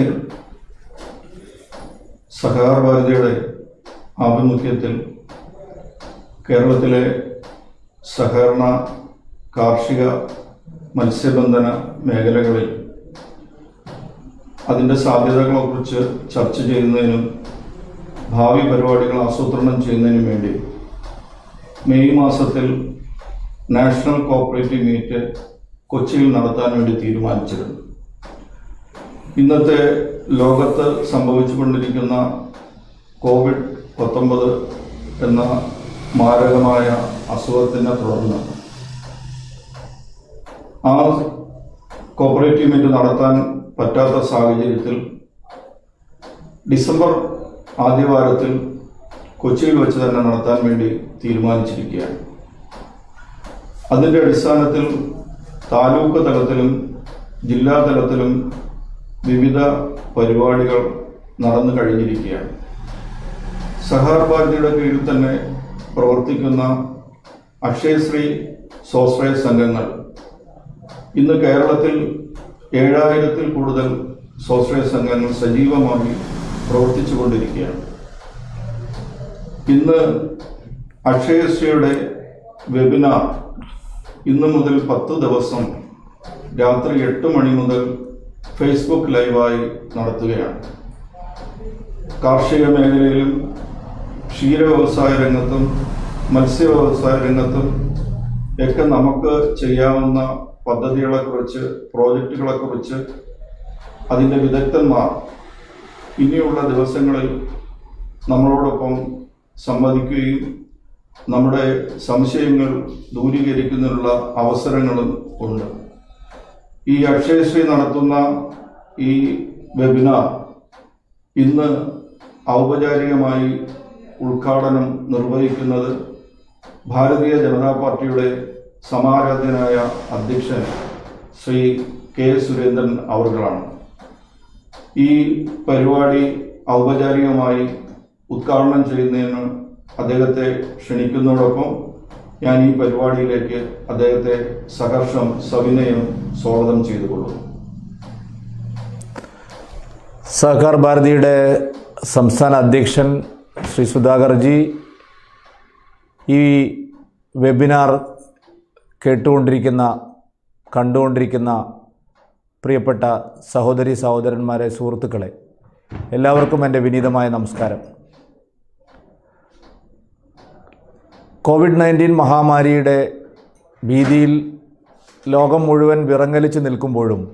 നമസ്തേ സഹകാർ ഭാരതിയുടെ ആഭിമുഖ്യത്തിൽ കേരളത്തിലെ സഹകരണ കാർഷിക മത്സ്യബന്ധന മേഖലകളിൽ അതിൻ്റെ സാധ്യതകളെക്കുറിച്ച് ചർച്ച ചെയ്യുന്നതിനും ഭാവി പരിപാടികൾ ആസൂത്രണം ചെയ്യുന്നതിനും വേണ്ടി മെയ് മാസത്തിൽ നാഷണൽ കോപ്പറേറ്റീവ് മീറ്റ് കൊച്ചിയിൽ നടത്താൻ വേണ്ടി തീരുമാനിച്ചിരുന്നു ഇന്നത്തെ ലോകത്ത് സംഭവിച്ചുകൊണ്ടിരിക്കുന്ന കോവിഡ് പത്തൊമ്പത് എന്ന മാരകമായ അസുഖത്തിനെ തുടർന്ന് ആ കോപ്പറേറ്റീവ് മീറ്റ് നടത്താൻ പറ്റാത്ത സാഹചര്യത്തിൽ ഡിസംബർ ആദ്യവാരത്തിൽ കൊച്ചിയിൽ വെച്ച് തന്നെ നടത്താൻ വേണ്ടി തീരുമാനിച്ചിരിക്കുകയാണ് അതിൻ്റെ അടിസ്ഥാനത്തിൽ താലൂക്ക് തലത്തിലും ജില്ലാ തലത്തിലും വിവിധ പരിപാടികൾ നടന്നു കഴിഞ്ഞിരിക്കുകയാണ് സഹാർ ഭാരതിയുടെ കീഴിൽ തന്നെ പ്രവർത്തിക്കുന്ന അക്ഷയശ്രീ സ്വാശ്രയ സംഘങ്ങൾ ഇന്ന് കേരളത്തിൽ ഏഴായിരത്തിൽ കൂടുതൽ സ്വാശ്രയ സംഘങ്ങൾ സജീവമായി പ്രവർത്തിച്ചു കൊണ്ടിരിക്കുകയാണ് ഇന്ന് അക്ഷയശ്രീയുടെ വെബിനാർ ഇന്ന് മുതൽ പത്ത് ദിവസം രാത്രി എട്ട് മണി മുതൽ ഫേസ്ബുക്ക് ലൈവായി നടത്തുകയാണ് കാർഷിക മേഖലയിലും ക്ഷീര വ്യവസായ രംഗത്തും മത്സ്യ വ്യവസായ രംഗത്തും ഒക്കെ നമുക്ക് ചെയ്യാവുന്ന പദ്ധതികളെക്കുറിച്ച് പ്രോജക്റ്റുകളെക്കുറിച്ച് അതിൻ്റെ വിദഗ്ധന്മാർ ഇനിയുള്ള ദിവസങ്ങളിൽ നമ്മളോടൊപ്പം സംവദിക്കുകയും നമ്മുടെ സംശയങ്ങൾ ദൂരീകരിക്കുന്നതിനുള്ള അവസരങ്ങളും ഉണ്ട് ഈ അക്ഷയശ്രീ നടത്തുന്ന ഈ വെബിനാർ ഇന്ന് ഔപചാരികമായി ഉദ്ഘാടനം നിർവഹിക്കുന്നത് ഭാരതീയ ജനതാ പാർട്ടിയുടെ സമാരാധ്യനായ അധ്യക്ഷൻ ശ്രീ കെ സുരേന്ദ്രൻ അവർകളാണ് ഈ പരിപാടി ഔപചാരികമായി ഉദ്ഘാടനം ചെയ്യുന്നതിന് അദ്ദേഹത്തെ ക്ഷണിക്കുന്നതോടൊപ്പം ഞാൻ ഈ പരിപാടിയിലേക്ക് അദ്ദേഹത്തെ സഹർഷം സവിനയം സ്വാഗതം ചെയ്തുകൊള്ളുന്നു സഹകാർ ഭാരതിയുടെ സംസ്ഥാന അധ്യക്ഷൻ ശ്രീ സുധാകർജി ഈ വെബിനാർ കേട്ടുകൊണ്ടിരിക്കുന്ന കണ്ടുകൊണ്ടിരിക്കുന്ന പ്രിയപ്പെട്ട സഹോദരി സഹോദരന്മാരെ സുഹൃത്തുക്കളെ എല്ലാവർക്കും എൻ്റെ വിനീതമായ നമസ്കാരം കോവിഡ് നയൻറ്റീൻ മഹാമാരിയുടെ ഭീതിയിൽ ലോകം മുഴുവൻ വിറങ്ങലിച്ച് നിൽക്കുമ്പോഴും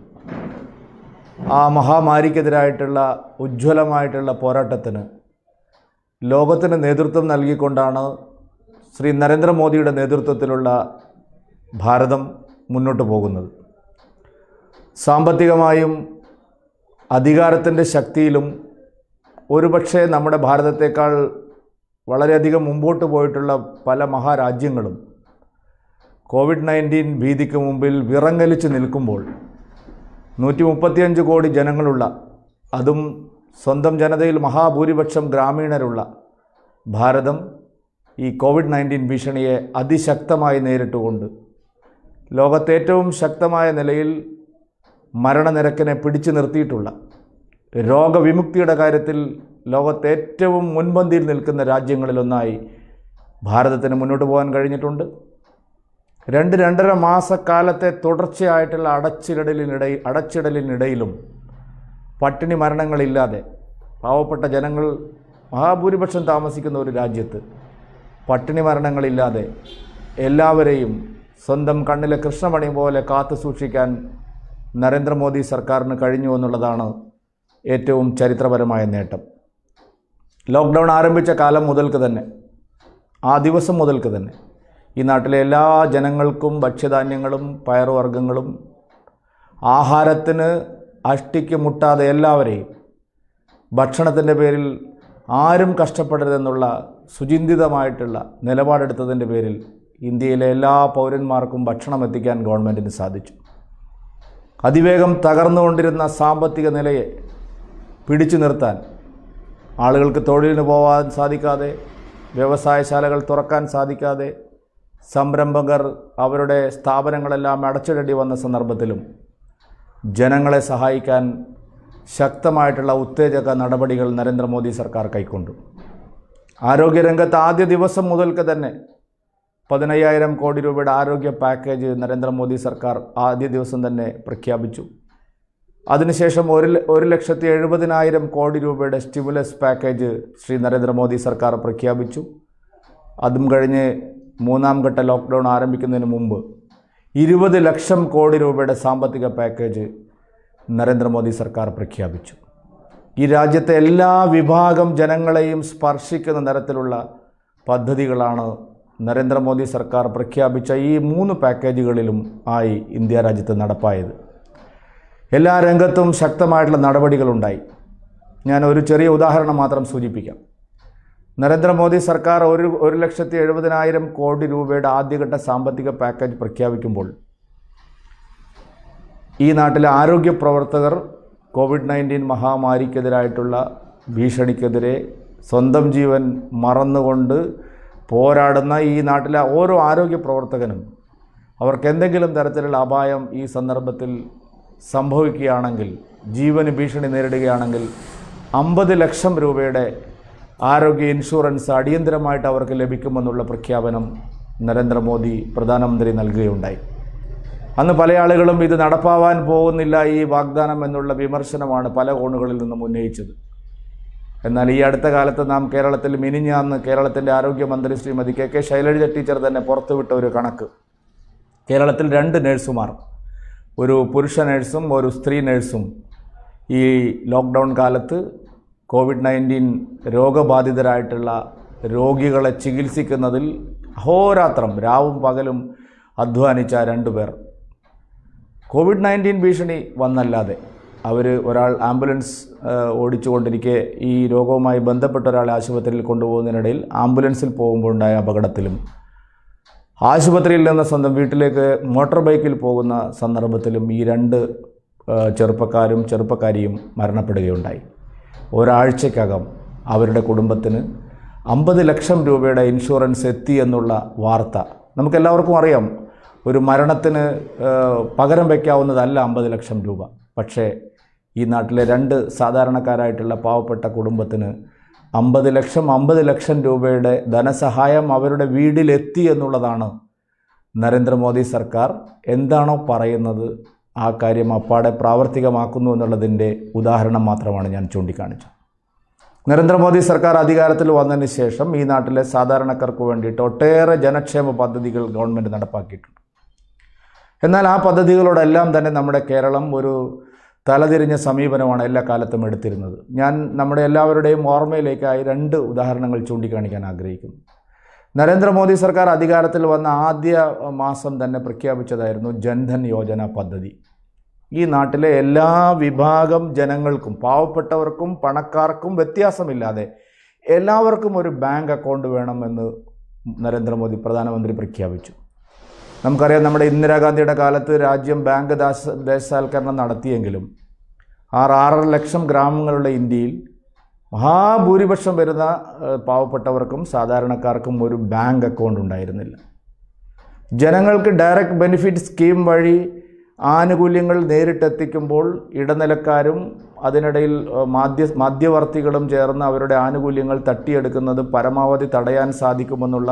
ആ മഹാമാരിക്കെതിരായിട്ടുള്ള ഉജ്ജ്വലമായിട്ടുള്ള പോരാട്ടത്തിന് ലോകത്തിന് നേതൃത്വം നൽകിക്കൊണ്ടാണ് ശ്രീ നരേന്ദ്രമോദിയുടെ നേതൃത്വത്തിലുള്ള ഭാരതം മുന്നോട്ട് പോകുന്നത് സാമ്പത്തികമായും അധികാരത്തിൻ്റെ ശക്തിയിലും ഒരുപക്ഷെ നമ്മുടെ ഭാരതത്തേക്കാൾ വളരെയധികം മുമ്പോട്ട് പോയിട്ടുള്ള പല മഹാരാജ്യങ്ങളും കോവിഡ് നയൻറ്റീൻ ഭീതിക്ക് മുമ്പിൽ വിറങ്ങലിച്ച് നിൽക്കുമ്പോൾ നൂറ്റി മുപ്പത്തിയഞ്ച് കോടി ജനങ്ങളുള്ള അതും സ്വന്തം ജനതയിൽ മഹാഭൂരിപക്ഷം ഗ്രാമീണരുള്ള ഭാരതം ഈ കോവിഡ് നയൻറ്റീൻ ഭീഷണിയെ അതിശക്തമായി നേരിട്ടുകൊണ്ട് ലോകത്തെ ഏറ്റവും ശക്തമായ നിലയിൽ മരണനിരക്കിനെ പിടിച്ചു നിർത്തിയിട്ടുള്ള രോഗവിമുക്തിയുടെ കാര്യത്തിൽ ലോകത്തെ ഏറ്റവും മുൻപന്തിയിൽ നിൽക്കുന്ന രാജ്യങ്ങളിലൊന്നായി ഭാരതത്തിന് മുന്നോട്ട് പോകാൻ കഴിഞ്ഞിട്ടുണ്ട് രണ്ട് രണ്ടര മാസക്കാലത്തെ തുടർച്ചയായിട്ടുള്ള അടച്ചിടലിനിടയിൽ അടച്ചിടലിനിടയിലും പട്ടിണി മരണങ്ങളില്ലാതെ പാവപ്പെട്ട ജനങ്ങൾ മഹാഭൂരിപക്ഷം താമസിക്കുന്ന ഒരു രാജ്യത്ത് പട്ടിണി മരണങ്ങളില്ലാതെ എല്ലാവരെയും സ്വന്തം കണ്ണിലെ കൃഷ്ണമണി പോലെ കാത്തു സൂക്ഷിക്കാൻ നരേന്ദ്രമോദി സർക്കാരിന് കഴിഞ്ഞു എന്നുള്ളതാണ് ഏറ്റവും ചരിത്രപരമായ നേട്ടം ലോക്ക്ഡൗൺ ആരംഭിച്ച കാലം മുതൽക്ക് തന്നെ ആ ദിവസം മുതൽക്ക് തന്നെ ഈ നാട്ടിലെ എല്ലാ ജനങ്ങൾക്കും ഭക്ഷ്യധാന്യങ്ങളും പയറുവർഗ്ഗങ്ങളും ആഹാരത്തിന് അഷ്ടിക്ക് മുട്ടാതെ എല്ലാവരെയും ഭക്ഷണത്തിൻ്റെ പേരിൽ ആരും കഷ്ടപ്പെടരുതെന്നുള്ള സുചിന്തിതമായിട്ടുള്ള നിലപാടെടുത്തതിൻ്റെ പേരിൽ ഇന്ത്യയിലെ എല്ലാ പൗരന്മാർക്കും ഭക്ഷണം എത്തിക്കാൻ ഗവൺമെൻറ്റിന് സാധിച്ചു അതിവേഗം തകർന്നുകൊണ്ടിരുന്ന സാമ്പത്തിക നിലയെ പിടിച്ചു നിർത്താൻ ആളുകൾക്ക് തൊഴിലിന് പോകാൻ സാധിക്കാതെ വ്യവസായശാലകൾ തുറക്കാൻ സാധിക്കാതെ സംരംഭകർ അവരുടെ സ്ഥാപനങ്ങളെല്ലാം അടച്ചിടേണ്ടി വന്ന സന്ദർഭത്തിലും ജനങ്ങളെ സഹായിക്കാൻ ശക്തമായിട്ടുള്ള ഉത്തേജക നടപടികൾ നരേന്ദ്രമോദി സർക്കാർ കൈക്കൊണ്ടു ആരോഗ്യരംഗത്ത് ആദ്യ ദിവസം മുതൽക്ക് തന്നെ പതിനയ്യായിരം കോടി രൂപയുടെ ആരോഗ്യ പാക്കേജ് നരേന്ദ്രമോദി സർക്കാർ ആദ്യ ദിവസം തന്നെ പ്രഖ്യാപിച്ചു അതിനുശേഷം ഒരു ല- ഒരു ലക്ഷത്തി എഴുപതിനായിരം കോടി രൂപയുടെ സ്റ്റിമുലസ് പാക്കേജ് ശ്രീ നരേന്ദ്രമോദി സർക്കാർ പ്രഖ്യാപിച്ചു അതും കഴിഞ്ഞ് മൂന്നാം ഘട്ട ലോക്ക്ഡൗൺ ആരംഭിക്കുന്നതിന് മുമ്പ് ഇരുപത് ലക്ഷം കോടി രൂപയുടെ സാമ്പത്തിക പാക്കേജ് നരേന്ദ്രമോദി സർക്കാർ പ്രഖ്യാപിച്ചു ഈ രാജ്യത്തെ എല്ലാ വിഭാഗം ജനങ്ങളെയും സ്പർശിക്കുന്ന തരത്തിലുള്ള പദ്ധതികളാണ് നരേന്ദ്രമോദി സർക്കാർ പ്രഖ്യാപിച്ച ഈ മൂന്ന് പാക്കേജുകളിലും ആയി ഇന്ത്യ രാജ്യത്ത് നടപ്പായത് എല്ലാ രംഗത്തും ശക്തമായിട്ടുള്ള നടപടികളുണ്ടായി ഞാൻ ഒരു ചെറിയ ഉദാഹരണം മാത്രം സൂചിപ്പിക്കാം നരേന്ദ്രമോദി സർക്കാർ ഒരു ഒരു ലക്ഷത്തി എഴുപതിനായിരം കോടി രൂപയുടെ ആദ്യഘട്ട സാമ്പത്തിക പാക്കേജ് പ്രഖ്യാപിക്കുമ്പോൾ ഈ നാട്ടിലെ ആരോഗ്യ പ്രവർത്തകർ കോവിഡ് നയൻറ്റീൻ മഹാമാരിക്കെതിരായിട്ടുള്ള ഭീഷണിക്കെതിരെ സ്വന്തം ജീവൻ മറന്നുകൊണ്ട് പോരാടുന്ന ഈ നാട്ടിലെ ഓരോ ആരോഗ്യ പ്രവർത്തകനും അവർക്ക് എന്തെങ്കിലും തരത്തിലുള്ള അപായം ഈ സന്ദർഭത്തിൽ സംഭവിക്കുകയാണെങ്കിൽ ജീവന് ഭീഷണി നേരിടുകയാണെങ്കിൽ അമ്പത് ലക്ഷം രൂപയുടെ ആരോഗ്യ ഇൻഷുറൻസ് അടിയന്തരമായിട്ട് അവർക്ക് ലഭിക്കുമെന്നുള്ള പ്രഖ്യാപനം നരേന്ദ്രമോദി പ്രധാനമന്ത്രി നൽകുകയുണ്ടായി അന്ന് പല ആളുകളും ഇത് നടപ്പാവാൻ പോകുന്നില്ല ഈ വാഗ്ദാനം എന്നുള്ള വിമർശനമാണ് പല കോണുകളിൽ നിന്നും ഉന്നയിച്ചത് എന്നാൽ ഈ അടുത്ത കാലത്ത് നാം കേരളത്തിൽ മിനിഞ്ഞാന്ന് കേരളത്തിൻ്റെ ആരോഗ്യമന്ത്രി Shrimati K K Shailaja teacher തന്നെ പുറത്തുവിട്ട ഒരു കണക്ക് കേരളത്തിൽ രണ്ട് നഴ്സുമാർ ഒരു പുരുഷ നഴ്സും ഒരു സ്ത്രീ നഴ്സും ഈ ലോക്ക്ഡൗൺ കാലത്ത് കോവിഡ് നയൻറ്റീൻ രോഗബാധിതരായിട്ടുള്ള രോഗികളെ ചികിത്സിക്കുന്നതിൽ അഹോരാത്രം രാവും പകലും അധ്വാനിച്ച രണ്ടുപേർ കോവിഡ് നയൻറ്റീൻ ഭീഷണി വന്നല്ലാതെ അവർ ഒരാൾ ആംബുലൻസ് ആ, ഓടിച്ചുകൊണ്ടിരിക്കെ ഈ രോഗവുമായി ബന്ധപ്പെട്ട ഒരാളെ ആശുപത്രിയിൽ കൊണ്ടുപോകുന്നതിനിടയിൽ ആംബുലൻസിൽ പോകുമ്പോൾ ഉണ്ടായ അപകടത്തിലും ആശുപത്രിയിൽ നിന്ന് സ്വന്തം വീട്ടിലേക്ക് മോട്ടോർ ബൈക്കിൽ പോകുന്ന സന്ദർഭത്തിലും ഈ രണ്ട് ആ, ചെറുപ്പക്കാരും ചെറുപ്പക്കാരിയും മരണപ്പെടുകയുണ്ടായി ഒരാഴ്ചക്കകം അവരുടെ കുടുംബത്തിന് അമ്പത് ലക്ഷം രൂപയുടെ ഇൻഷുറൻസ് എത്തി എന്നുള്ള വാർത്ത നമുക്കെല്ലാവർക്കും അറിയാം ഒരു മരണത്തിന് ആ, പകരം വയ്ക്കാവുന്നതല്ല അമ്പത് ലക്ഷം രൂപ പക്ഷേ ഈ നാട്ടിലെ രണ്ട് സാധാരണക്കാരായിട്ടുള്ള പാവപ്പെട്ട കുടുംബത്തിന് അമ്പത് ലക്ഷം അമ്പത് ലക്ഷം രൂപയുടെ ധനസഹായം അവരുടെ വീട്ടിലെത്തി എന്നുള്ളതാണ് നരേന്ദ്രമോദി സർക്കാർ എന്താണോ പറയുന്നത് ആ കാര്യം അപ്പാടെ പ്രാവർത്തികമാക്കുന്നു എന്നുള്ളതിൻ്റെ ഉദാഹരണം മാത്രമാണ് ഞാൻ ചൂണ്ടിക്കാണിച്ചത് നരേന്ദ്രമോദി സർക്കാർ അധികാരത്തിൽ വന്നതിന് ശേഷം ഈ നാട്ടിലെ സാധാരണക്കാർക്ക് വേണ്ടിയിട്ട് ഒട്ടേറെ ജനക്ഷേമ പദ്ധതികൾ ഗവൺമെൻറ് നടപ്പാക്കിയിട്ടുണ്ട് എന്നാൽ ആ പദ്ധതികളോടെല്ലാം തന്നെ നമ്മുടെ കേരളം ഒരു തലതിരിഞ്ഞ സമീപനമാണ് എല്ലാ കാലത്തും എടുത്തിരുന്നത് ഞാൻ നമ്മുടെ എല്ലാവരുടെയും ഓർമ്മയിലേക്കായി രണ്ട് ഉദാഹരണങ്ങൾ ചൂണ്ടിക്കാണിക്കാൻ ആഗ്രഹിക്കുന്നു നരേന്ദ്രമോദി സർക്കാർ അധികാരത്തിൽ വന്ന ആദ്യ മാസം തന്നെ പ്രഖ്യാപിച്ചതായിരുന്നു ജൻധൻ യോജന പദ്ധതി ഈ നാട്ടിലെ എല്ലാ വിഭാഗം ജനങ്ങൾക്കും പാവപ്പെട്ടവർക്കും പണക്കാർക്കും വ്യത്യാസമില്ലാതെ എല്ലാവർക്കും ഒരു ബാങ്ക് അക്കൗണ്ട് വേണമെന്ന് നരേന്ദ്രമോദി പ്രധാനമന്ത്രി പ്രഖ്യാപിച്ചു നമുക്കറിയാം നമ്മുടെ ഇന്ദിരാഗാന്ധിയുടെ കാലത്ത് രാജ്യം ബാങ്ക് ദാസ ദേശസാൽക്കരണം നടത്തിയെങ്കിലും ആറ് ആറര ലക്ഷം ഗ്രാമങ്ങളുടെ ഇന്ത്യയിൽ മഹാഭൂരിപക്ഷം വരുന്ന ഏഹ്, പാവപ്പെട്ടവർക്കും സാധാരണക്കാർക്കും ഒരു ബാങ്ക് അക്കൗണ്ട് ഉണ്ടായിരുന്നില്ല ജനങ്ങൾക്ക് ഡയറക്റ്റ് ബെനിഫിറ്റ് സ്കീം വഴി ആനുകൂല്യങ്ങൾ നേരിട്ടെത്തിക്കുമ്പോൾ ഇടനിലക്കാരും അതിനിടയിൽ ഏഹ്, മാധ്യ മധ്യവർത്തികളും ചേർന്ന് അവരുടെ ആനുകൂല്യങ്ങൾ തട്ടിയെടുക്കുന്നത് പരമാവധി തടയാൻ സാധിക്കുമെന്നുള്ള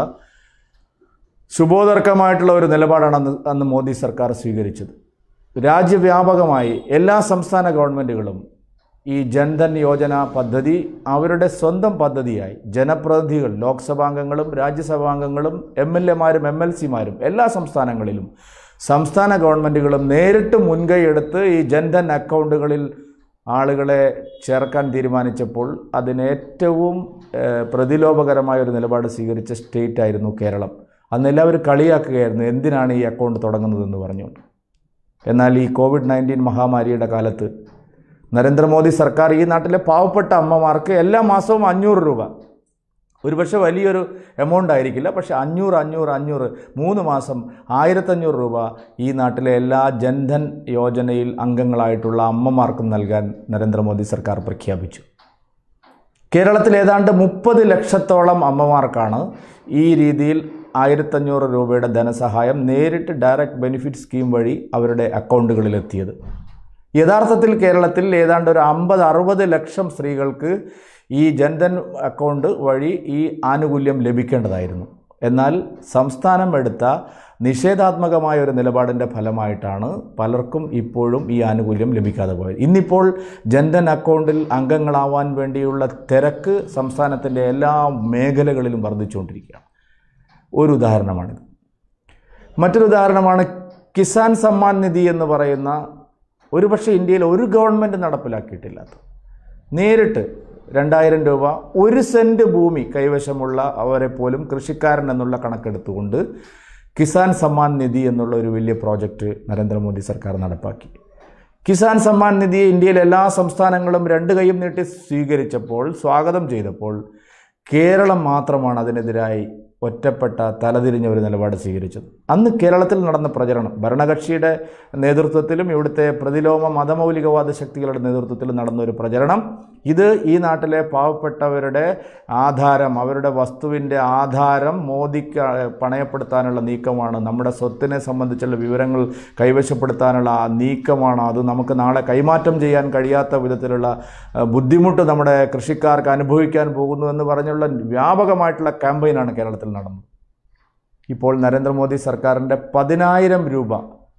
ശുഭോദർക്കമായിട്ടുള്ള ഒരു നിലപാടാണ് അന്ന് അന്ന് മോദി സർക്കാർ സ്വീകരിച്ചത് രാജ്യവ്യാപകമായി എല്ലാ സംസ്ഥാന ഗവൺമെൻറ്റുകളും ഈ ജൻധൻ യോജന പദ്ധതി അവരുടെ സ്വന്തം പദ്ധതിയായി ജനപ്രതിനിധികൾ ലോക്സഭാംഗങ്ങളും രാജ്യസഭാംഗങ്ങളും എം എൽ എമാരും എം എൽ സിമാരും എല്ലാ സംസ്ഥാനങ്ങളിലും സംസ്ഥാന ഗവൺമെൻറ്റുകളും നേരിട്ട് മുൻകൈയെടുത്ത് ഈ ജൻധൻ അക്കൗണ്ടുകളിൽ ആളുകളെ ചേർക്കാൻ തീരുമാനിച്ചപ്പോൾ അതിന് ഏറ്റവും ഏഹ്, പ്രതിലോഭകരമായ ഒരു നിലപാട് സ്വീകരിച്ച സ്റ്റേറ്റ് ആയിരുന്നു കേരളം അന്ന് എല്ലാവരും കളിയാക്കുകയായിരുന്നു എന്തിനാണ് ഈ അക്കൗണ്ട് തുടങ്ങുന്നതെന്ന് പറഞ്ഞുകൊണ്ട് എന്നാൽ ഈ കോവിഡ് നയൻറ്റീൻ മഹാമാരിയുടെ കാലത്ത് നരേന്ദ്രമോദി സർക്കാർ ഈ നാട്ടിലെ പാവപ്പെട്ട അമ്മമാർക്ക് എല്ലാ മാസവും അഞ്ഞൂറ് രൂപ ഒരുപക്ഷെ വലിയൊരു എമൗണ്ട് ആയിരിക്കില്ല പക്ഷേ അഞ്ഞൂറ് അഞ്ഞൂറ് അഞ്ഞൂറ് മൂന്ന് മാസം ആയിരത്തഞ്ഞൂറ് രൂപ ഈ നാട്ടിലെ എല്ലാ ജൻധൻ യോജനയിൽ അംഗങ്ങളായിട്ടുള്ള അമ്മമാർക്കും നൽകാൻ നരേന്ദ്രമോദി സർക്കാർ പ്രഖ്യാപിച്ചു കേരളത്തിൽ ഏതാണ്ട് മുപ്പത് ലക്ഷത്തോളം അമ്മമാർക്കാണ് ഈ രീതിയിൽ ആയിരത്തഞ്ഞൂറ് രൂപയുടെ ധനസഹായം നേരിട്ട് ഡയറക്റ്റ് ബെനിഫിറ്റ് സ്കീം വഴി അവരുടെ അക്കൗണ്ടുകളിലെത്തിയത് യഥാർത്ഥത്തിൽ കേരളത്തിൽ ഏതാണ്ട് ഒരു അമ്പത് അറുപത് ലക്ഷം സ്ത്രീകൾക്ക് ഈ ജൻധൻ അക്കൗണ്ട് വഴി ഈ ആനുകൂല്യം ലഭിക്കേണ്ടതായിരുന്നു എന്നാൽ സംസ്ഥാനം എടുത്ത നിഷേധാത്മകമായ ഒരു നിലപാടിൻ്റെ ഫലമായിട്ടാണ് പലർക്കും ഇപ്പോഴും ഈ ആനുകൂല്യം ലഭിക്കാതെ പോയത് ഇന്നിപ്പോൾ ജൻധൻ അക്കൗണ്ടിൽ അംഗങ്ങളാവാൻ വേണ്ടിയുള്ള തിരക്ക് സംസ്ഥാനത്തിൻ്റെ എല്ലാ മേഖലകളിലും വർദ്ധിച്ചുകൊണ്ടിരിക്കുകയാണ് ഒരു ഉദാഹരണമാണിത് മറ്റൊരു ഉദാഹരണമാണ് കിസാൻ സമ്മാൻ നിധി എന്ന് പറയുന്ന ഒരുപക്ഷെ ഇന്ത്യയിൽ ഒരു ഗവൺമെൻറ് നടപ്പിലാക്കിയിട്ടില്ലാത്ത നേരിട്ട് രണ്ടായിരം രൂപ ഒരു സെൻറ്റ് ഭൂമി കൈവശമുള്ള അവരെ പോലും കൃഷിക്കാരൻ എന്നുള്ള കണക്കെടുത്തുകൊണ്ട് കിസാൻ സമ്മാൻ നിധി എന്നുള്ള ഒരു വലിയ പ്രോജക്റ്റ് നരേന്ദ്രമോദി സർക്കാർ നടപ്പാക്കി കിസാൻ സമ്മാൻ നിധി ഇന്ത്യയിലെ എല്ലാ സംസ്ഥാനങ്ങളും രണ്ട് കൈയും നീട്ടി സ്വീകരിച്ചപ്പോൾ സ്വാഗതം ചെയ്തപ്പോൾ കേരളം മാത്രമാണ് അതിനെതിരായി ഒറ്റപ്പെട്ട തലതിരിഞ്ഞ ഒരു നിലപാട് സ്വീകരിച്ചത് അന്ന് കേരളത്തിൽ നടന്ന പ്രചരണം ഭരണകക്ഷിയുടെ നേതൃത്വത്തിലും ഇവിടുത്തെ പ്രതിലോമ മതമൗലികവാദ ശക്തികളുടെ നേതൃത്വത്തിലും നടന്ന ഒരു പ്രചരണം ഇത് ഈ നാട്ടിലെ പാവപ്പെട്ടവരുടെ ആധാരം അവരുടെ വസ്തുവിൻ്റെ ആധാരം മോദിക്ക് പണയപ്പെടുത്താനുള്ള നീക്കമാണ് നമ്മുടെ സ്വത്തിനെ സംബന്ധിച്ചുള്ള വിവരങ്ങൾ കൈവശപ്പെടുത്താനുള്ള ആ നീക്കമാണ് അത് നമുക്ക് നാളെ കൈമാറ്റം ചെയ്യാൻ കഴിയാത്ത വിധത്തിലുള്ള അഹ്, ബുദ്ധിമുട്ട് നമ്മുടെ കൃഷിക്കാർക്ക് അനുഭവിക്കാൻ പോകുന്നു എന്ന് പറഞ്ഞുള്ള വ്യാപകമായിട്ടുള്ള ക്യാമ്പയിനാണ് കേരളത്തിൽ നടന്നത് ഇപ്പോൾ നരേന്ദ്രമോദി സർക്കാരിൻ്റെ പതിനായിരം രൂപ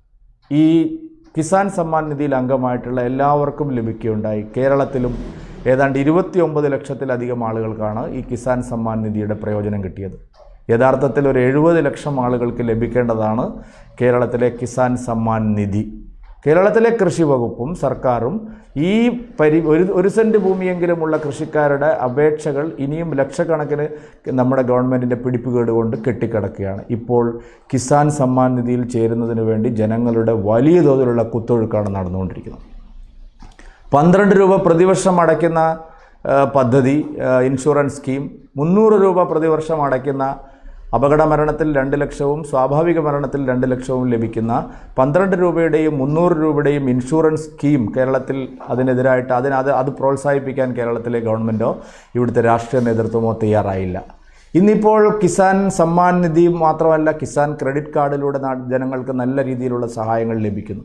ഈ കിസാൻ സമ്മാൻ നിധിയിൽ അംഗമായിട്ടുള്ള എല്ലാവർക്കും ലഭിക്കുകയുണ്ടായി കേരളത്തിലും ഏതാണ്ട് ഇരുപത്തി ഒമ്പത് ലക്ഷത്തിലധികം ആളുകൾക്കാണ് ഈ കിസാൻ സമ്മാൻ നിധിയുടെ പ്രയോജനം കിട്ടിയത് യഥാർത്ഥത്തിൽ ഒരു എഴുപത് ലക്ഷം ആളുകൾക്ക് ലഭിക്കേണ്ടതാണ് കേരളത്തിലെ കിസാൻ സമ്മാൻ നിധി കേരളത്തിലെ കൃഷി വകുപ്പും സർക്കാരും ഈ പരി ഒരു ഒരു സെൻറ്റ് ഭൂമിയെങ്കിലുമുള്ള കൃഷിക്കാരുടെ അപേക്ഷകൾ ഇനിയും ലക്ഷക്കണക്കിന് നമ്മുടെ ഗവൺമെൻറ്റിൻ്റെ പിടിപ്പുകേട് കൊണ്ട് കെട്ടിക്കിടക്കുകയാണ് ഇപ്പോൾ കിസാൻ സമ്മാൻ നിധിയിൽ ചേരുന്നതിന് വേണ്ടി ജനങ്ങളുടെ വലിയ തോതിലുള്ള കുത്തൊഴുക്കാണ് നടന്നുകൊണ്ടിരിക്കുന്നത് പന്ത്രണ്ട് രൂപ പ്രതിവർഷം അടയ്ക്കുന്ന ആ, പദ്ധതി ആ, ഇൻഷുറൻസ് സ്കീം മുന്നൂറ് രൂപ പ്രതിവർഷം അടയ്ക്കുന്ന അപകട മരണത്തിൽ രണ്ട് ലക്ഷവും സ്വാഭാവിക മരണത്തിൽ രണ്ട് ലക്ഷവും ലഭിക്കുന്ന പന്ത്രണ്ട് രൂപയുടെയും മുന്നൂറ് രൂപയുടെയും ഇൻഷുറൻസ് സ്കീം കേരളത്തിൽ അതിനെതിരായിട്ട് അതിന് അത് അത് പ്രോത്സാഹിപ്പിക്കാൻ കേരളത്തിലെ ഗവൺമെൻറ്റോ ഇവിടുത്തെ രാഷ്ട്രീയ നേതൃത്വമോ തയ്യാറായില്ല ഇന്നിപ്പോൾ കിസാൻ സമ്മാൻ നിധി മാത്രമല്ല കിസാൻ ക്രെഡിറ്റ് കാർഡിലൂടെ നാ- ജനങ്ങൾക്ക് നല്ല രീതിയിലുള്ള സഹായങ്ങൾ ലഭിക്കുന്നു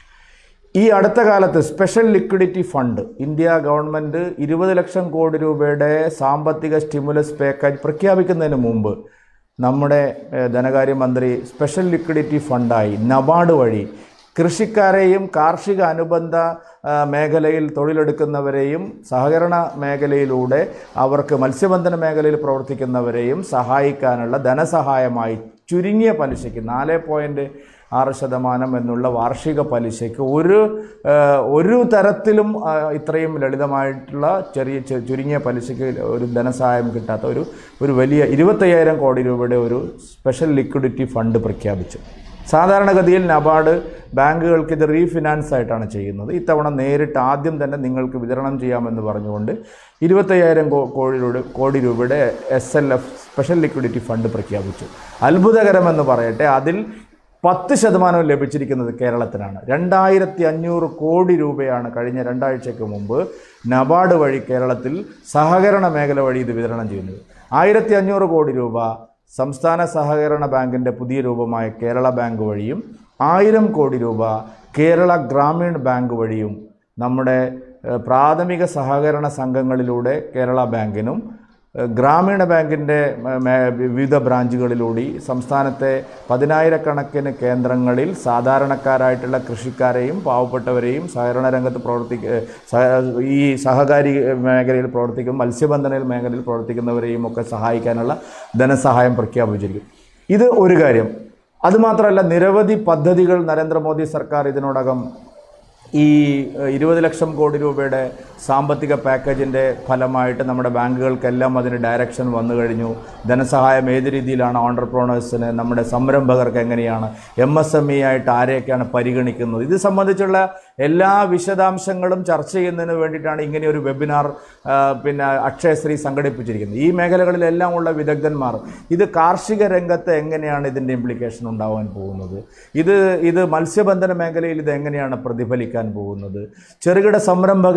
ഈ അടുത്ത കാലത്ത് special liquidity fund India government ഇരുപത് ലക്ഷം കോടി രൂപയുടെ സാമ്പത്തിക സ്റ്റിമുലസ് പാക്കേജ് പ്രഖ്യാപിക്കുന്നതിന് മുമ്പ് നമ്മുടെ ഏഹ്, ധനകാര്യമന്ത്രി സ്പെഷ്യൽ ലിക്വിഡിറ്റി ഫണ്ടായി നബാർഡ് വഴി കൃഷിക്കാരെയും കാർഷിക അനുബന്ധ ആ, മേഖലയിൽ തൊഴിലെടുക്കുന്നവരെയും സഹകരണ മേഖലയിലൂടെ അവർക്ക് മത്സ്യബന്ധന മേഖലയിൽ പ്രവർത്തിക്കുന്നവരെയും സഹായിക്കാനുള്ള ധനസഹായമായി ചുരുങ്ങിയ പലിശയ്ക്ക് നാല് പോയിൻറ്റ് ആറ് ശതമാനം എന്നുള്ള വാർഷിക പലിശയ്ക്ക് ഒരു ആ, ഒരു തരത്തിലും ആ, ഇത്രയും ലളിതമായിട്ടുള്ള ചെറിയ ചെ- ചുരുങ്ങിയ പലിശയ്ക്ക് ഒരു ധനസഹായം കിട്ടാത്ത ഒരു ഒരു വലിയ ഇരുപത്തയ്യായിരം കോടി രൂപയുടെ ഒരു സ്പെഷ്യൽ ലിക്വിഡിറ്റി ഫണ്ട് പ്രഖ്യാപിച്ചു സാധാരണഗതിയിൽ നബാർഡ് ബാങ്കുകൾക്ക് ഇത് റീഫിനാൻസ് ആയിട്ടാണ് ചെയ്യുന്നത് ഇത്തവണ നേരിട്ട് ആദ്യം തന്നെ നിങ്ങൾക്ക് വിതരണം ചെയ്യാമെന്ന് പറഞ്ഞുകൊണ്ട് ഇരുപത്തയ്യായിരം കോ- കോടി രൂപ കോടി രൂപയുടെ S L F special liquidity fund പ്രഖ്യാപിച്ചു അത്ഭുതകരമെന്ന് പറയട്ടെ അതിൽ പത്ത് ശതമാനവും ലഭിച്ചിരിക്കുന്നത് കേരളത്തിനാണ് രണ്ടായിരത്തി അഞ്ഞൂറ് കോടി രൂപയാണ് കഴിഞ്ഞ രണ്ടാഴ്ചയ്ക്ക് മുമ്പ് നബാർഡ് വഴി കേരളത്തിൽ സഹകരണ മേഖല വഴി ഇത് വിതരണം ചെയ്യുന്നത് ആയിരത്തി അഞ്ഞൂറ് കോടി രൂപ സംസ്ഥാന സഹകരണ ബാങ്കിൻ്റെ പുതിയ രൂപമായ കേരള ബാങ്ക് വഴിയും ആയിരം കോടി രൂപ കേരള ഗ്രാമീൺ ബാങ്ക് വഴിയും നമ്മുടെ ഏഹ്, പ്രാഥമിക സഹകരണ സംഘങ്ങളിലൂടെ കേരള ബാങ്കിനും ഏഹ്, ഗ്രാമീണ ബാങ്കിൻ്റെ മേ- മേ- വിവിധ ബ്രാഞ്ചുകളിലൂടെ സംസ്ഥാനത്തെ പതിനായിരക്കണക്കിന് കേന്ദ്രങ്ങളിൽ സാധാരണക്കാരായിട്ടുള്ള കൃഷിക്കാരെയും പാവപ്പെട്ടവരെയും സഹകരണ രംഗത്ത് പ്രവർത്തിക്ക ഏഹ്, സഹ- ഈ സഹകാരി മേഖലയിൽ പ്രവർത്തിക്കുന്ന മത്സ്യബന്ധന മേഖലയിൽ പ്രവർത്തിക്കുന്നവരെയും ഒക്കെ സഹായിക്കാനുള്ള ധനസഹായം പ്രഖ്യാപിച്ചിരിക്കും ഇത് ഒരു കാര്യം അതുമാത്രമല്ല നിരവധി പദ്ധതികൾ നരേന്ദ്രമോദി സർക്കാർ ഇതിനോടകം ഈ ഏഹ്, ഇരുപത് ലക്ഷം കോടി രൂപയുടെ സാമ്പത്തിക പാക്കേജിൻ്റെ ഫലമായിട്ട് നമ്മുടെ ബാങ്കുകൾക്കെല്ലാം അതിന് ഡയറക്ഷൻ വന്നു കഴിഞ്ഞു ധനസഹായം ഏത് രീതിയിലാണ് ഓണ്ടർപ്രോണേഴ്സിന് നമ്മുടെ സംരംഭകർക്ക് എങ്ങനെയാണ് എം എസ് എം ഇ ആയിട്ട് ആരെയൊക്കെയാണ് പരിഗണിക്കുന്നത് ഇത് സംബന്ധിച്ചുള്ള എല്ലാ വിശദാംശങ്ങളും ചർച്ച ചെയ്യുന്നതിന് വേണ്ടിയിട്ടാണ് ഇങ്ങനെ ഒരു വെബിനാർ ആ, പിന്നെ അക്ഷയശ്രീ സംഘടിപ്പിച്ചിരിക്കുന്നത് ഈ മേഖലകളിലെല്ലാം ഉള്ള വിദഗ്ധന്മാർ ഇത് കാർഷിക രംഗത്ത് എങ്ങനെയാണ് ഇതിൻ്റെ ഇംപ്ലിക്കേഷൻ ഉണ്ടാവാൻ പോകുന്നത് ഇത് ഇത് മത്സ്യബന്ധന മേഖലയിൽ ഇത് എങ്ങനെയാണ് പ്രതിഫലിക്കാൻ പോകുന്നത് ചെറുകിട സംരംഭകരുടെ കാര്യത്തിൽ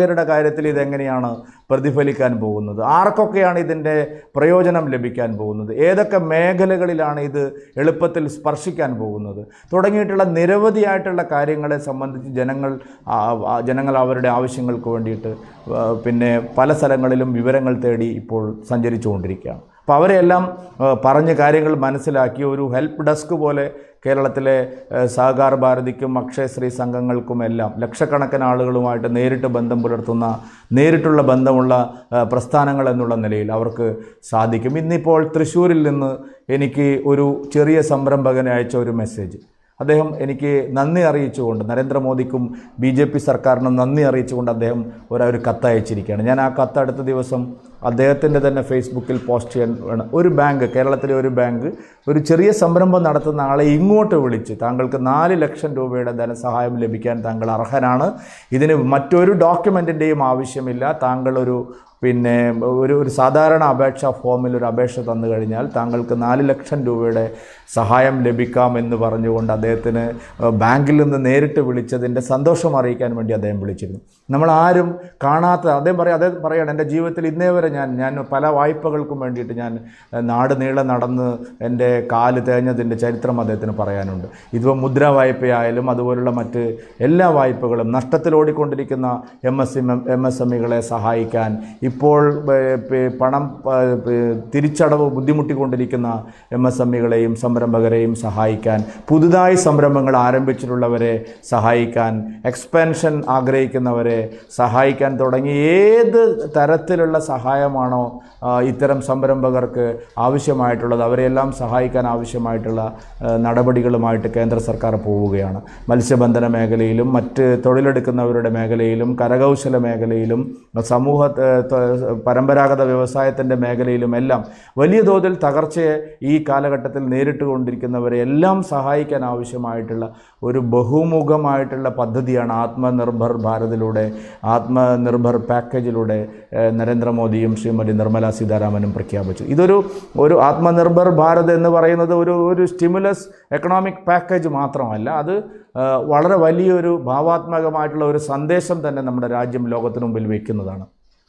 കാര്യത്തിൽ ഇതെങ്ങനെയാണ് പ്രതിഫലിക്കാൻ പോകുന്നത് ആർക്കൊക്കെയാണ് ഇതിൻ്റെ പ്രയോജനം ലഭിക്കാൻ പോകുന്നത് ഏതൊക്കെ മേഖലകളിലാണ് ഇത് എളുപ്പത്തിൽ സ്പർശിക്കാൻ പോകുന്നത് തുടങ്ങിയിട്ടുള്ള നിരവധിയായിട്ടുള്ള കാര്യങ്ങളെ സംബന്ധിച്ച് ജനങ്ങൾ ആ, ആ, ജനങ്ങൾ അവരുടെ ആവശ്യങ്ങൾക്ക് വേണ്ടിയിട്ട് ആ, പിന്നെ പല സ്ഥലങ്ങളിലും വിവരങ്ങൾ തേടി ഇപ്പോൾ സഞ്ചരിച്ചുകൊണ്ടിരിക്കുകയാണ് അപ്പോൾ അവരെല്ലാം ആ, പറഞ്ഞ കാര്യങ്ങൾ മനസ്സിലാക്കി ഒരു ഹെൽപ്പ് ഡെസ്ക് പോലെ കേരളത്തിലെ ആ, സഹകാർ ഭാരതിക്കും അക്ഷയശ്രീ സംഘങ്ങൾക്കും എല്ലാം ലക്ഷക്കണക്കിന് ആളുകളുമായിട്ട് നേരിട്ട് ബന്ധം പുലർത്തുന്ന നേരിട്ടുള്ള ബന്ധമുള്ള ആ, പ്രസ്ഥാനങ്ങൾ എന്നുള്ള നിലയിൽ അവർക്ക് സാധിക്കും ഇന്നിപ്പോൾ തൃശ്ശൂരിൽ നിന്ന് എനിക്ക് ഒരു ചെറിയ സംരംഭകന് അയച്ച ഒരു മെസ്സേജ് അദ്ദേഹം എനിക്ക് നന്ദി അറിയിച്ചുകൊണ്ട് നരേന്ദ്രമോദിക്കും ബി ജെ പി സർക്കാരിനും നന്ദി അറിയിച്ചുകൊണ്ട് അദ്ദേഹം ഒരു ഒരു കത്ത് അയച്ചിരിക്കുകയാണ് ഞാൻ ആ കത്ത് അടുത്ത ദിവസം അദ്ദേഹത്തിൻ്റെ തന്നെ ഫേസ്ബുക്കിൽ പോസ്റ്റ് ചെയ്യാൻ വേണം ഒരു ബാങ്ക് കേരളത്തിലെ ഒരു ബാങ്ക് ഒരു ചെറിയ സംരംഭം നടത്തുന്ന ആളെ ഇങ്ങോട്ട് വിളിച്ച് താങ്കൾക്ക് നാല് ലക്ഷം രൂപയുടെ ധനസഹായം ലഭിക്കാൻ താങ്കൾ അർഹനാണ് ഇതിന് മറ്റൊരു ഡോക്യുമെൻറ്റിൻ്റെയും ആവശ്യമില്ല താങ്കൾ ഒരു പിന്നെ ഒരു ഒരു സാധാരണ അപേക്ഷ ഫോമിൽ ഒരു അപേക്ഷ തന്നു കഴിഞ്ഞാൽ താങ്കൾക്ക് നാല് ലക്ഷം രൂപയുടെ സഹായം ലഭിക്കാം എന്ന് പറഞ്ഞുകൊണ്ട് അദ്ദേഹത്തിന് ബാങ്കിൽ നിന്ന് നേരിട്ട് വിളിച്ചതിൻ്റെ സന്തോഷം അറിയിക്കാൻ വേണ്ടി അദ്ദേഹം വിളിച്ചിരുന്നു നമ്മൾ ആരും കാണാത്ത അദ്ദേഹം പറയാം അദ്ദേഹം പറയണം എൻ്റെ ജീവിതത്തിൽ ഇന്നേ വരെ ഞാൻ ഞാൻ പല വായ്പകൾക്കും വേണ്ടിയിട്ട് ഞാൻ ഏഹ്, നാട് നീളെ നടന്ന് എൻ്റെ കാല് തേഞ്ഞതിൻ്റെ ചരിത്രം അദ്ദേഹത്തിന് പറയാനുണ്ട് ഇതിപ്പോൾ മുദ്ര വായ്പയായാലും അതുപോലുള്ള മറ്റ് എല്ലാ വായ്പകളും നഷ്ടത്തിലോടിക്കൊണ്ടിരിക്കുന്ന M S M S M ഇകളെ സഹായിക്കാൻ ഇപ്പോൾ ഏഹ്, പി- പണം ഏഹ്, പി- തിരിച്ചടവ് ബുദ്ധിമുട്ടിക്കൊണ്ടിരിക്കുന്ന എം എസ് എം ഇകളെയും സംരംഭകരെയും സഹായിക്കാൻ പുതുതായി സംരംഭങ്ങൾ ആരംഭിച്ചിട്ടുള്ളവരെ സഹായിക്കാൻ എക്സ്പാൻഷൻ ആഗ്രഹിക്കുന്നവരെ സഹായിക്കാൻ തുടങ്ങി ഏത് തരത്തിലുള്ള സഹായമാണോ ആ, ഇത്തരം സംരംഭകർക്ക് ആവശ്യമായിട്ടുള്ളത് അവരെല്ലാം സഹായിക്കാൻ ആവശ്യമായിട്ടുള്ള ആ, നടപടികളുമായിട്ട് കേന്ദ്ര സർക്കാർ പോവുകയാണ് മത്സ്യബന്ധന മേഖലയിലും മറ്റ് തൊഴിലെടുക്കുന്നവരുടെ മേഖലയിലും കരകൗശല മേഖലയിലും സമൂഹ ത- ത- പരമ്പരാഗത വ്യവസായത്തിൻ്റെ മേഖലയിലും എല്ലാം വലിയ തോതിൽ തകർച്ചയെ ഈ കാലഘട്ടത്തിൽ നേരിട്ട് കൊണ്ടിരിക്കുന്നവരെ എല്ലാം സഹായിക്കാൻ ആവശ്യമായിട്ടുള്ള ഒരു ബഹുമുഖമായിട്ടുള്ള പദ്ധതിയാണ് ആത്മനിർഭർ ഭാരതിലൂടെ ആത്മനിർഭർ പാക്കേജിലൂടെ ഏഹ്, നരേന്ദ്രമോദിയും ശ്രീമതി നിർമ്മല സീതാരാമനും പ്രഖ്യാപിച്ചു ഇതൊരു ഒരു ആത്മനിർഭർ ഭാരത് എന്ന് പറയുന്നത് ഒരു ഒരു സ്റ്റിമുലസ് എക്കണോമിക് പാക്കേജ് മാത്രമല്ല അത് ഏഹ്, വളരെ വലിയൊരു ഭാവാത്മകമായിട്ടുള്ള ഒരു സന്ദേശം തന്നെ നമ്മുടെ രാജ്യം ലോകത്തിന് മുമ്പിൽ വയ്ക്കുന്നതാണ്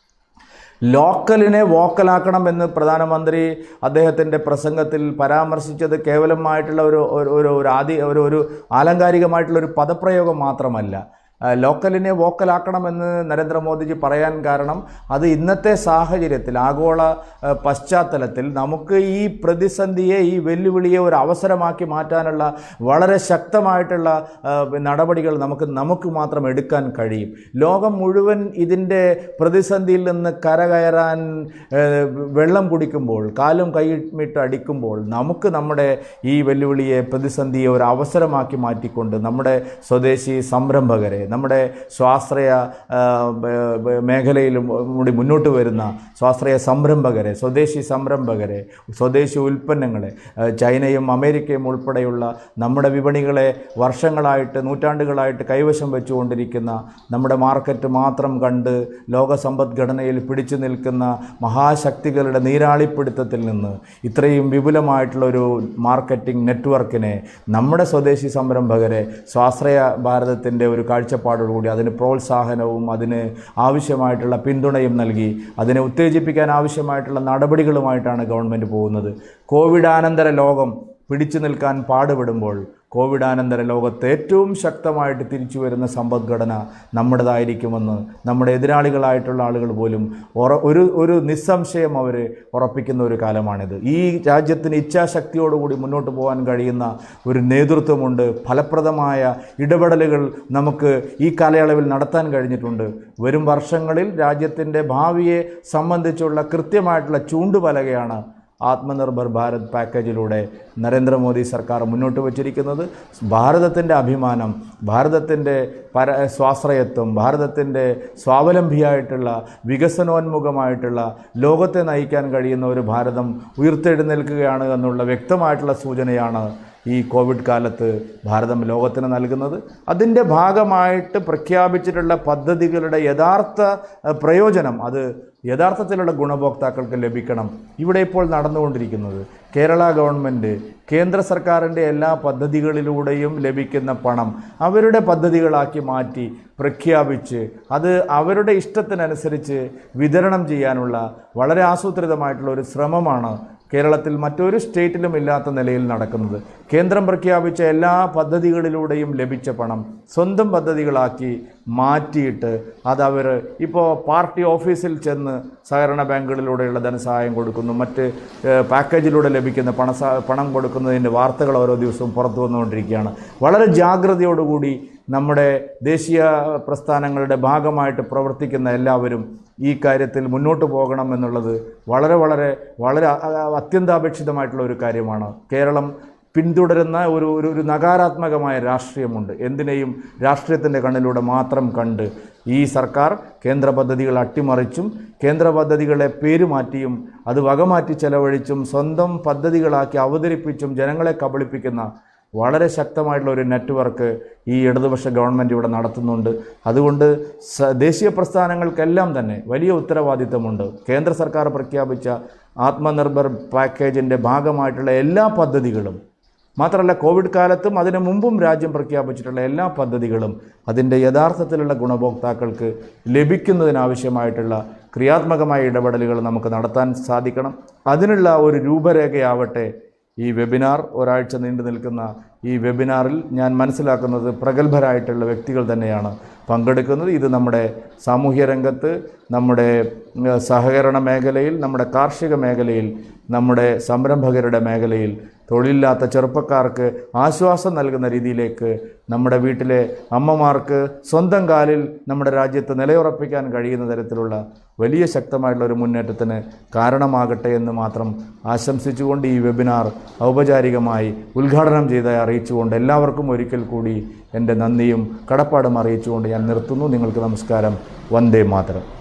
ലോക്കലിനെ വോക്കലാക്കണം എന്ന് പ്രധാനമന്ത്രി അദ്ദേഹത്തിൻ്റെ പ്രസംഗത്തിൽ പരാമർശിച്ചത് കേവലമായിട്ടുള്ള ഒരു ഒരു- ഒരു ഒരു ആദി ഒരു ഒരു ആലങ്കാരികമായിട്ടുള്ള ഒരു പദപ്രയോഗം മാത്രമല്ല ആ, ലോക്കലിനെ വോക്കലാക്കണമെന്ന് നരേന്ദ്രമോദിജി പറയാൻ കാരണം അത് ഇന്നത്തെ സാഹചര്യത്തിൽ ആഗോള ആ, പശ്ചാത്തലത്തിൽ നമുക്ക് ഈ പ്രതിസന്ധിയെ ഈ വെല്ലുവിളിയെ ഒരു അവസരമാക്കി മാറ്റാനുള്ള വളരെ ശക്തമായിട്ടുള്ള ആ, നടപടികൾ നമുക്ക് നമുക്ക് മാത്രം എടുക്കാൻ കഴിയും ലോകം മുഴുവൻ ഇതിൻ്റെ പ്രതിസന്ധിയിൽ നിന്ന് കരകയറാൻ ഏ, വെള്ളം കുടിക്കുമ്പോൾ കാലും കൈമിട്ട് അടിക്കുമ്പോൾ നമുക്ക് നമ്മുടെ ഈ വെല്ലുവിളിയെ പ്രതിസന്ധിയെ ഒരു അവസരമാക്കി മാറ്റിക്കൊണ്ട് നമ്മുടെ സ്വദേശി സംരംഭകരെ നമ്മുടെ സ്വാശ്രയ ആ, ബ- ബ- മേഖലയിലും കൂടി മുന്നോട്ട് വരുന്ന സ്വാശ്രയ സംരംഭകരെ സ്വദേശി സംരംഭകരെ സ്വദേശി ഉൽപ്പന്നങ്ങളെ ആ, ചൈനയും അമേരിക്കയും ഉൾപ്പെടെയുള്ള നമ്മുടെ വിപണികളെ വർഷങ്ങളായിട്ട് നൂറ്റാണ്ടുകളായിട്ട് കൈവശം വെച്ചുകൊണ്ടിരിക്കുന്ന നമ്മുടെ മാർക്കറ്റ് മാത്രം കണ്ട് ലോക സമ്പദ്ഘടനയിൽ പിടിച്ചു നിൽക്കുന്ന മഹാശക്തികളുടെ നീരാളിപ്പിടുത്തത്തിൽ നിന്ന് ഇത്രയും വിപുലമായിട്ടുള്ള ഒരു മാർക്കറ്റിംഗ് നെറ്റ്വർക്കിനെ നമ്മുടെ സ്വദേശി സംരംഭകരെ സ്വാശ്രയ ഭാരതത്തിൻ്റെ ഒരു കാഴ്ചപ്പാടോടുകൂടി അതിന് പ്രോത്സാഹനവും അതിന് ആവശ്യമായിട്ടുള്ള പിന്തുണയും നൽകി അതിനെ ഉത്തേജിപ്പിക്കാൻ ആവശ്യമായിട്ടുള്ള നടപടികളുമായിട്ടാണ് ഗവൺമെൻറ് പോകുന്നത് കോവിഡാനന്തര ലോകം പിടിച്ചു നിൽക്കാൻ പാടുപെടുമ്പോൾ കോവിഡാനന്തര ലോകത്ത് ഏറ്റവും ശക്തമായിട്ട് തിരിച്ചു വരുന്ന സമ്പദ്ഘടന നമ്മുടേതായിരിക്കുമെന്ന് നമ്മുടെ എതിരാളികളായിട്ടുള്ള ആളുകൾ പോലും ഉറ ഒരു ഒരു നിസ്സംശയം അവർ ഉറപ്പിക്കുന്ന ഒരു കാലമാണിത് ഈ രാജ്യത്തിന് ഇച്ഛാശക്തിയോടുകൂടി മുന്നോട്ട് പോകാൻ കഴിയുന്ന ഒരു നേതൃത്വമുണ്ട് ഫലപ്രദമായ ഇടപെടലുകൾ നമുക്ക് ഈ കാലയളവിൽ നടത്താൻ കഴിഞ്ഞിട്ടുണ്ട് വരും വർഷങ്ങളിൽ രാജ്യത്തിൻ്റെ ഭാവിയെ സംബന്ധിച്ചുള്ള കൃത്യമായിട്ടുള്ള ചൂണ്ടുപലകയാണ് ആത്മനിർഭർ ഭാരത് പാക്കേജിലൂടെ നരേന്ദ്രമോദി സർക്കാർ മുന്നോട്ട് വച്ചിരിക്കുന്നത് ഭാരതത്തിൻ്റെ അഭിമാനം ഭാരതത്തിൻ്റെ പര സ്വാശ്രയത്വം ഭാരതത്തിൻ്റെ സ്വാവലംബിയായിട്ടുള്ള വികസനോന്മുഖമായിട്ടുള്ള ലോകത്തെ നയിക്കാൻ കഴിയുന്ന ഒരു ഭാരതം ഉയർത്തെഴുന്നേൽക്കുകയാണ് എന്നുള്ള വ്യക്തമായിട്ടുള്ള സൂചനയാണ് ഈ കോവിഡ് കാലത്ത് ഭാരതം ലോകത്തിന് നൽകുന്നത് അതിൻ്റെ ഭാഗമായിട്ട് പ്രഖ്യാപിച്ചിട്ടുള്ള പദ്ധതികളുടെ യഥാർത്ഥ അഹ്, പ്രയോജനം അത് യഥാർത്ഥത്തിലുള്ള ഗുണഭോക്താക്കൾക്ക് ലഭിക്കണം ഇവിടെ ഇപ്പോൾ നടന്നുകൊണ്ടിരിക്കുന്നത് കേരള ഗവൺമെൻറ് കേന്ദ്ര സർക്കാരിൻ്റെ എല്ലാ പദ്ധതികളിലൂടെയും ലഭിക്കുന്ന പണം അവരുടെ പദ്ധതികളാക്കി മാറ്റി പ്രഖ്യാപിച്ച് അത് അവരുടെ ഇഷ്ടത്തിനനുസരിച്ച് വിതരണം ചെയ്യാനുള്ള വളരെ ആസൂത്രിതമായിട്ടുള്ള ഒരു ശ്രമമാണ് കേരളത്തിൽ മറ്റൊരു സ്റ്റേറ്റിലും ഇല്ലാത്ത നിലയിൽ നടക്കുന്നത് കേന്ദ്രം പ്രഖ്യാപിച്ച എല്ലാ പദ്ധതികളിലൂടെയും ലഭിച്ച പണം സ്വന്തം പദ്ധതികളാക്കി മാറ്റിയിട്ട് അതവർ ഇപ്പോൾ പാർട്ടി ഓഫീസിൽ ചെന്ന് സഹകരണ ബാങ്കുകളിലൂടെയുള്ള ധനസഹായം കൊടുക്കുന്നു മറ്റ് ഏഹ്, പാക്കേജിലൂടെ ലഭിക്കുന്ന പണസ പണം കൊടുക്കുന്നതിൻ്റെ വാർത്തകൾ ഓരോ ദിവസവും പുറത്തു വന്നുകൊണ്ടിരിക്കുകയാണ് വളരെ ജാഗ്രതയോടുകൂടി നമ്മുടെ ദേശീയ പ്രസ്ഥാനങ്ങളുടെ ഭാഗമായിട്ട് പ്രവർത്തിക്കുന്ന എല്ലാവരും ഈ കാര്യത്തിൽ മുന്നോട്ട് പോകണം എന്നുള്ളത് വളരെ വളരെ വളരെ അ- അ- അത്യന്താപേക്ഷിതമായിട്ടുള്ള ഒരു കാര്യമാണ് കേരളം പിന്തുടരുന്ന ഒരു ഒരു ഒരു നകാരാത്മകമായ രാഷ്ട്രീയമുണ്ട് എന്തിനേയും രാഷ്ട്രീയത്തിൻ്റെ കണ്ണിലൂടെ മാത്രം കണ്ട് ഈ സർക്കാർ കേന്ദ്ര പദ്ധതികൾ അട്ടിമറിച്ചും കേന്ദ്ര പദ്ധതികളെ പേരുമാറ്റിയും അത് വകമാറ്റി ചെലവഴിച്ചും സ്വന്തം പദ്ധതികളാക്കി അവതരിപ്പിച്ചും ജനങ്ങളെ കബളിപ്പിക്കുന്ന വളരെ ശക്തമായിട്ടുള്ള ഒരു നെറ്റ്വർക്ക് ഈ ഇടതുപക്ഷ ഗവൺമെൻറ് ഇവിടെ നടത്തുന്നുണ്ട് അതുകൊണ്ട് സ- ദേശീയ പ്രസ്ഥാനങ്ങൾക്കെല്ലാം തന്നെ വലിയ ഉത്തരവാദിത്തമുണ്ട് കേന്ദ്ര സർക്കാർ പ്രഖ്യാപിച്ച ആത്മനിർഭർ പാക്കേജിൻ്റെ ഭാഗമായിട്ടുള്ള എല്ലാ പദ്ധതികളും മാത്രമല്ല കോവിഡ് കാലത്തും അതിനു മുമ്പും രാജ്യം പ്രഖ്യാപിച്ചിട്ടുള്ള എല്ലാ പദ്ധതികളും അതിൻ്റെ യഥാർത്ഥത്തിലുള്ള ഗുണഭോക്താക്കൾക്ക് ലഭിക്കുന്നതിനാവശ്യമായിട്ടുള്ള ക്രിയാത്മകമായ ഇടപെടലുകൾ നമുക്ക് നടത്താൻ സാധിക്കണം അതിനുള്ള ഒരു രൂപരേഖയാവട്ടെ ഈ വെബിനാർ ഒരാഴ്ച നീണ്ടു നിൽക്കുന്ന ഈ വെബിനാറിൽ ഞാൻ മനസ്സിലാക്കുന്നത് പ്രഗത്ഭരായിട്ടുള്ള വ്യക്തികൾ തന്നെയാണ് പങ്കെടുക്കുന്നത് ഇത് നമ്മുടെ സാമൂഹ്യ രംഗത്ത് നമ്മുടെ ഉം, സഹകരണ മേഖലയിൽ നമ്മുടെ കാർഷിക മേഖലയിൽ നമ്മുടെ സംരംഭകരുടെ മേഖലയിൽ തൊഴിലില്ലാത്ത ചെറുപ്പക്കാർക്ക് ആശ്വാസം നൽകുന്ന രീതിയിലേക്ക് നമ്മുടെ വീട്ടിലെ അമ്മമാർക്ക് സ്വന്തം കാലിൽ നമ്മുടെ രാജ്യത്ത് നിലയുറപ്പിക്കാൻ കഴിയുന്ന തരത്തിലുള്ള വലിയ ശക്തമായിട്ടുള്ള ഒരു മുന്നേറ്റത്തിന് കാരണമാകട്ടെ എന്ന് മാത്രം ആശംസിച്ചുകൊണ്ട് ഈ വെബിനാർ ഔപചാരികമായി ഉദ്ഘാടനം ചെയ്ത് അറിയിച്ചുകൊണ്ട് എല്ലാവർക്കും ഒരിക്കൽ കൂടി എൻ്റെ നന്ദിയും കടപ്പാടും അറിയിച്ചുകൊണ്ട് ഞാൻ നിർത്തുന്നു നിങ്ങൾക്ക് നമസ്കാരം വന്ദേ മാതരം